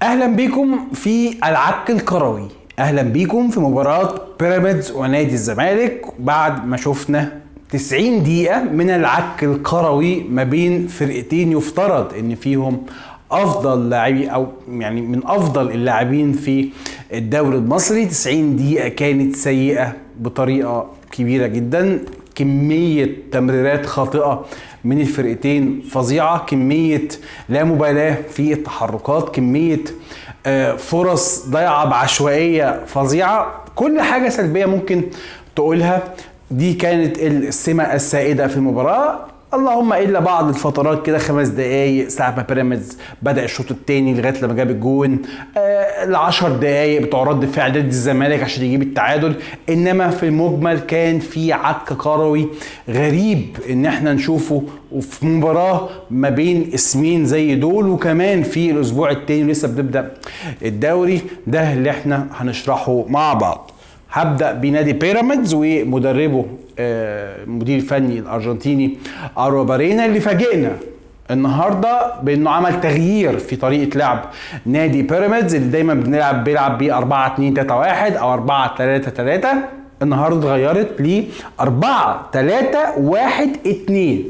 اهلا بيكم في العك الكروي اهلا بيكم في مباراة بيراميدز ونادي الزمالك بعد ما شفنا 90 دقيقة من العك الكروي ما بين فرقتين يفترض ان فيهم افضل لاعبي او يعني من افضل اللاعبين في الدوري المصري 90 دقيقة كانت سيئة بطريقة كبيرة جدا كمية تمريرات خاطئة من الفرقتين فظيعة كمية لا مبالاة في التحركات كمية آه، فرص ضايعة بعشوائية فظيعة كل حاجة سلبية ممكن تقولها دي كانت السمة السائدة في المباراة اللهم الا بعض الفترات كده خمس دقايق ساعه ما بيراميدز بدا الشوط الثاني لغايه لما جاب الجون آه العشر دقايق بتوع رد فعل ضد الزمالك عشان يجيب التعادل انما في المجمل كان في عك كروي غريب ان احنا نشوفه وفي مباراه ما بين اسمين زي دول وكمان في الاسبوع الثاني لسه بنبدا الدوري ده اللي احنا هنشرحه مع بعض هبدا بنادي بيراميدز ومدربه آه، المدير الفني الارجنتيني ارو بارينا اللي فاجئنا النهارده بانه عمل تغيير في طريقه لعب نادي بيراميدز اللي دايما بنلعب بيلعب ب 4 2 3 1 او 4 3 3 النهارده اتغيرت ل 4 3 1 2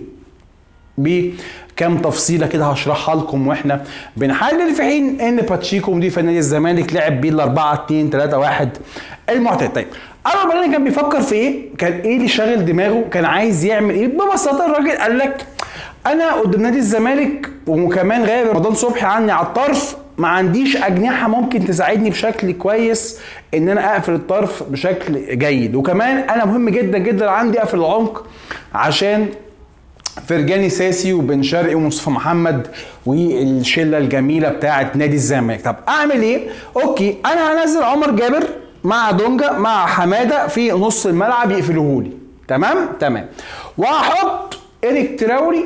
بكام تفصيله كده هشرحها لكم واحنا بنحلل في حين ان باتشيكو مدير فني نادي الزمالك لعب بيه ال 4 2 3 1 المعتاد طيب اول ما كان بيفكر في ايه كان ايه اللي شاغل دماغه كان عايز يعمل ايه ببساطه الراجل قال لك انا قدام نادي الزمالك وكمان غايب رمضان صبحي عني على الطرف ما عنديش اجنحه ممكن تساعدني بشكل كويس ان انا اقفل الطرف بشكل جيد وكمان انا مهم جدا جدا عندي اقفل العمق عشان فرجاني ساسي وبن شرقي ومصطفى محمد والشله الجميله بتاعه نادي الزمالك طب اعمل ايه اوكي انا هنزل عمر جابر مع دونجا مع حماده في نص الملعب يقفلوهولي تمام تمام وهحط ايريك تراوري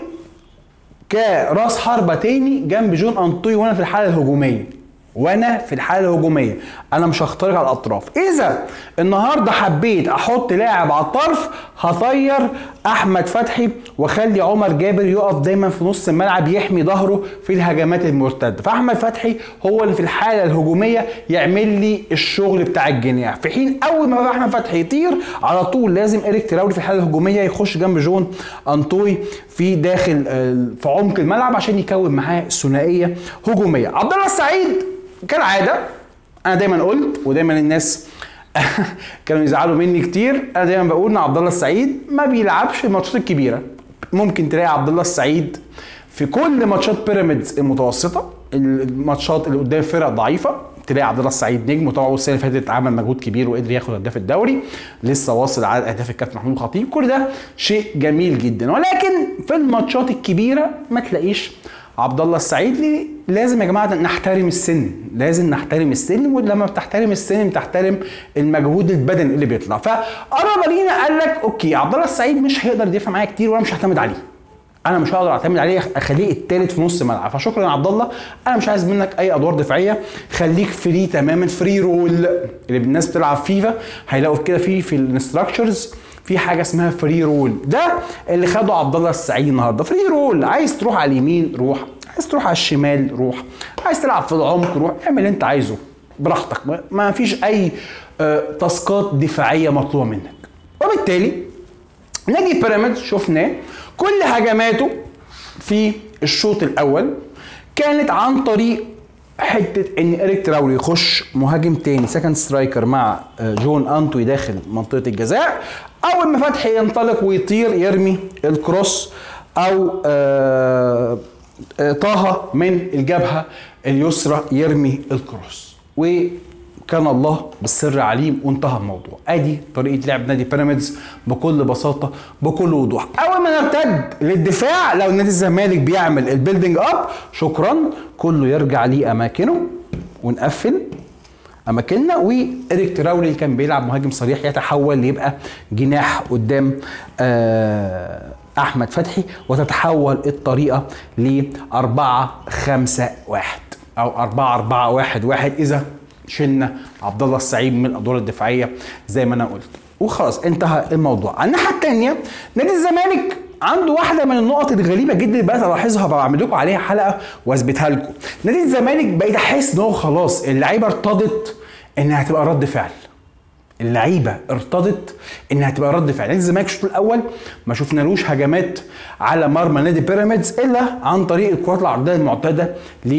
كراس حربه تاني جنب جون انطوي وانا في الحاله الهجوميه وانا في الحاله الهجوميه انا مش هخترق على الاطراف اذا النهارده حبيت احط لاعب على الطرف هطير احمد فتحي واخلي عمر جابر يقف دايما في نص الملعب يحمي ظهره في الهجمات المرتده فاحمد فتحي هو اللي في الحاله الهجوميه يعمل لي الشغل بتاع الجناح في حين اول ما احمد فتحي يطير على طول لازم اريك تراوري في الحاله الهجوميه يخش جنب جون انطوي في داخل في عمق الملعب عشان يكون معاه ثنائيه هجوميه عبد الله السعيد كالعاده انا دايما قلت ودايما الناس كانوا يزعلوا مني كتير انا دايما بقول ان عبد الله السعيد ما بيلعبش الماتشات الكبيره ممكن تلاقي عبد الله السعيد في كل ماتشات بيراميدز المتوسطه الماتشات اللي قدام فرق ضعيفه تلاقي عبد الله السعيد نجم وطبعا السنه اللي فاتت عمل مجهود كبير وقدر ياخد هداف الدوري لسه واصل على اهداف الكابتن محمود خطيب كل ده شيء جميل جدا ولكن في الماتشات الكبيره ما تلاقيش عبد الله السعيد ليه لازم يا جماعه نحترم السن لازم نحترم السن ولما بتحترم السن بتحترم المجهود البدني اللي بيطلع فقرب لينا قال لك اوكي عبد الله السعيد مش هيقدر يدافع معايا كتير وانا مش هعتمد عليه انا مش هقدر اعتمد عليه اخليه الثالث في نص ملعب فشكرا يا عبد الله انا مش عايز منك اي ادوار دفاعيه خليك فري تماما فري رول اللي الناس بتلعب فيفا هيلاقوا كده في في الانستراكشرز في حاجه اسمها فري رول ده اللي خده عبد الله السعيد النهارده فري رول عايز تروح على اليمين روح عايز تروح على الشمال روح عايز تلعب في العمق روح اعمل اللي انت عايزه براحتك ما فيش اي تاسكات دفاعيه مطلوبه منك وبالتالي نادي بيراميدز شفناه كل هجماته في الشوط الاول كانت عن طريق حته ان اريك تراوري يخش مهاجم تاني سكند سترايكر مع جون انتوي داخل منطقه الجزاء اول ما فتحي ينطلق ويطير يرمي الكروس او آه طه من الجبهه اليسرى يرمي الكروس وكان الله بالسر عليم وانتهى الموضوع ادي طريقه لعب نادي بيراميدز بكل بساطه بكل وضوح اول ما نرتد للدفاع لو نادي الزمالك بيعمل البيلدينج اب شكرا كله يرجع ليه اماكنه ونقفل اماكننا وإريك تراولي اللي كان بيلعب مهاجم صريح يتحول ليبقى جناح قدام آه احمد فتحي وتتحول الطريقه ل 4 5 1 او 4 4 1 1 اذا شلنا عبد الله السعيد من الادوار الدفاعيه زي ما انا قلت وخلاص انتهى الموضوع على الناحيه الثانيه نادي الزمالك عنده واحده من النقط الغريبه جدا اللي بقيت الاحظها بعمل لكم عليها حلقه واثبتها لكم نادي الزمالك بقيت احس ان هو خلاص اللعيبه ارتضت انها هتبقى رد فعل اللعيبه ارتضت انها تبقى رد فعل نادي الزمالك الشوط الاول ما شفنالوش هجمات على مرمى نادي بيراميدز الا عن طريق الكرات العرضيه المعتاده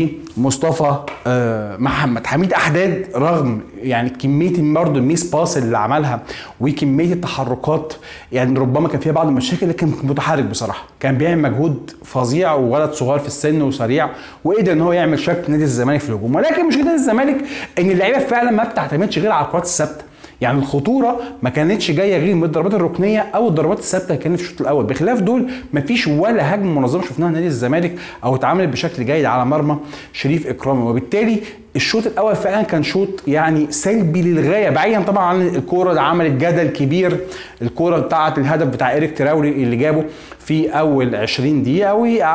لمصطفى آه، محمد حميد احداد رغم يعني كميه برضه الميس باس اللي عملها وكميه التحركات يعني ربما كان فيها بعض المشاكل لكن متحرك بصراحه كان بيعمل مجهود فظيع وولد صغير في السن وسريع وقدر ان هو يعمل شكل نادي الزمالك في الهجوم ولكن مشكله نادي الزمالك ان اللعيبه فعلا ما بتعتمدش غير على الكرات الثابته يعني الخطوره ما كانتش جايه غير من الضربات الركنيه او الضربات الثابته اللي كانت في الشوط الاول بخلاف دول ما فيش ولا هجمه منظمه شفناها نادي الزمالك او اتعاملت بشكل جيد على مرمى شريف اكرامي وبالتالي الشوط الاول فعلا كان شوط يعني سلبي للغايه بعيدا طبعا عن الكوره اللي عملت جدل كبير الكوره بتاعه الهدف بتاع ايريك تراوري اللي جابه في اول 20 دقيقه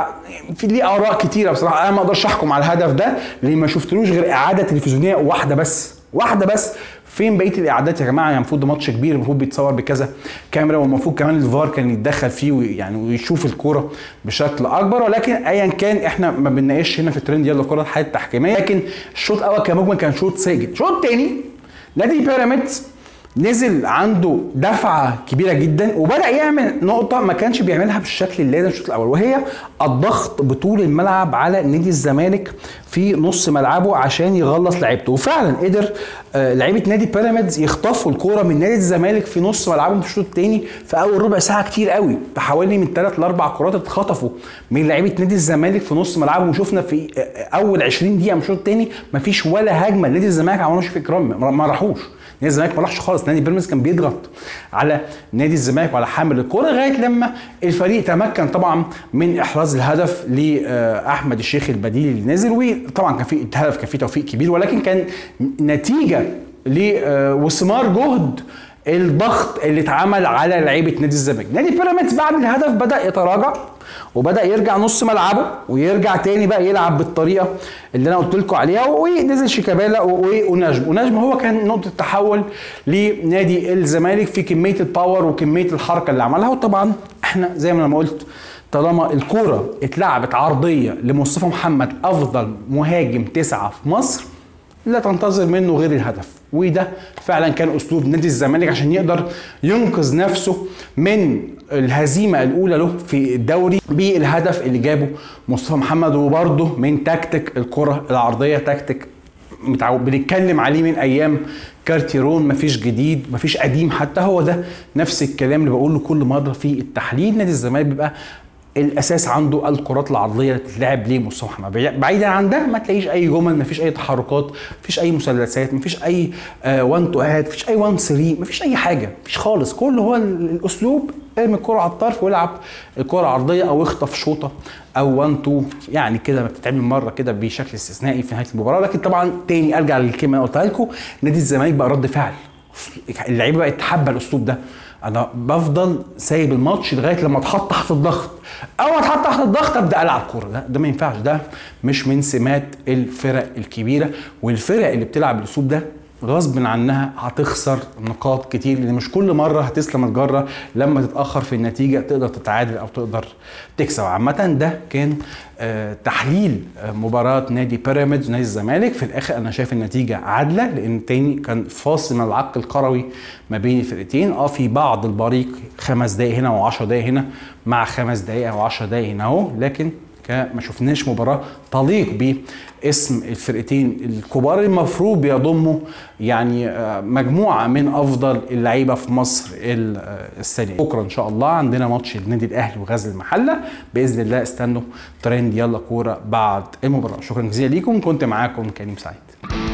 وفي ليه اراء كتيره بصراحه انا ما اقدرش احكم على الهدف ده لان ما شفتلوش غير اعاده تلفزيونيه واحده بس واحده بس فين بقيه الاعداد يا جماعه يعني المفروض ده ماتش كبير المفروض بيتصور بكذا كاميرا والمفروض كمان الفار كان يتدخل فيه ويعني ويشوف الكوره بشكل اكبر ولكن ايا كان احنا ما بنناقش هنا في الترند يلا كوره الحياه التحكيميه لكن الشوط الاول كمجمل كان شوط ساجد الشوط الثاني نادي بيراميدز نزل عنده دفعه كبيره جدا وبدا يعمل نقطه ما كانش بيعملها بالشكل اللازم الشوط الاول وهي الضغط بطول الملعب على نادي الزمالك في نص ملعبه عشان يغلص لعيبته وفعلا قدر آه، لعيبه نادي بيراميدز يخطفوا الكوره من نادي الزمالك في نص ملعبهم في الشوط الثاني في اول ربع ساعه كتير قوي حوالي من ثلاث لاربع كرات اتخطفوا من لعيبه نادي الزمالك في نص ملعبهم وشفنا في آه، اول 20 دقيقه من الشوط الثاني مفيش ولا هجمه نادي الزمالك عملوها في اكرام ما راحوش نادي الزمالك ما راحش خالص نادي بيراميدز كان بيضغط على نادي الزمالك وعلى حامل الكوره لغايه لما الفريق تمكن طبعا من احراز الهدف لاحمد الشيخ البديل اللي نزل وطبعا كان في الهدف كان فيه توفيق كبير ولكن كان نتيجه وثمار جهد الضغط اللي اتعمل على لعيبه نادي الزمالك نادي بيراميدز بعد الهدف بدا يتراجع وبدا يرجع نص ملعبه ويرجع تاني بقى يلعب بالطريقه اللي انا قلت لكم عليها ونزل شيكابالا ونجم ونجم هو كان نقطه تحول لنادي الزمالك في كميه الباور وكميه الحركه اللي عملها وطبعا احنا زي ما انا قلت طالما الكوره اتلعبت عرضيه لمصطفى محمد افضل مهاجم تسعه في مصر لا تنتظر منه غير الهدف وده فعلا كان اسلوب نادي الزمالك عشان يقدر ينقذ نفسه من الهزيمه الاولى له في الدوري بالهدف اللي جابه مصطفى محمد وبرده من تكتيك الكره العرضيه تكتيك متعود بنتكلم عليه من ايام كارتيرون مفيش جديد مفيش قديم حتى هو ده نفس الكلام اللي بقوله كل مره في التحليل نادي الزمالك بيبقى الاساس عنده الكرات العرضيه اللي بتتلعب لمصطفى محمد بعيدا عن ده ما تلاقيش اي جمل ما فيش اي تحركات ما فيش اي مثلثات ما فيش اي 1 تو اد ما فيش اي 1 3 ما فيش اي حاجه ما فيش خالص كل هو الاسلوب ارمي الكره على الطرف والعب الكره عرضيه او اخطف شوطه او 1 2 يعني كده بتتعمل مره كده بشكل استثنائي في نهايه المباراه لكن طبعا تاني ارجع للكلمه اللي قلتها لكم نادي الزمالك بقى رد فعل اللعيبه بقت تحب الاسلوب ده انا بفضل سايب الماتش لغايه لما اتحط تحت الضغط اول ما اتحط تحت الضغط ابدا العب كوره ده ده ما ينفعش ده مش من سمات الفرق الكبيره والفرق اللي بتلعب بالاسلوب ده غصب عنها هتخسر نقاط كتير لان مش كل مره هتسلم الجره لما تتاخر في النتيجه تقدر تتعادل او تقدر تكسب عامه ده كان آه تحليل آه مباراه نادي بيراميدز ونادي الزمالك في الاخر انا شايف النتيجه عادله لان تاني كان فاصل من العق الكروي ما بين الفرقتين اه في بعض البريق خمس دقائق هنا و10 دقائق هنا مع خمس دقائق او 10 دقائق هنا اهو لكن ما شفناش مباراه تليق باسم الفرقتين الكبار المفروض بيضموا يعني مجموعه من افضل اللعيبه في مصر السنه بكره ان شاء الله عندنا ماتش النادي الاهلي وغزل المحله باذن الله استنوا ترند يلا كوره بعد المباراه شكرا جزيلا ليكم كنت معاكم كريم سعيد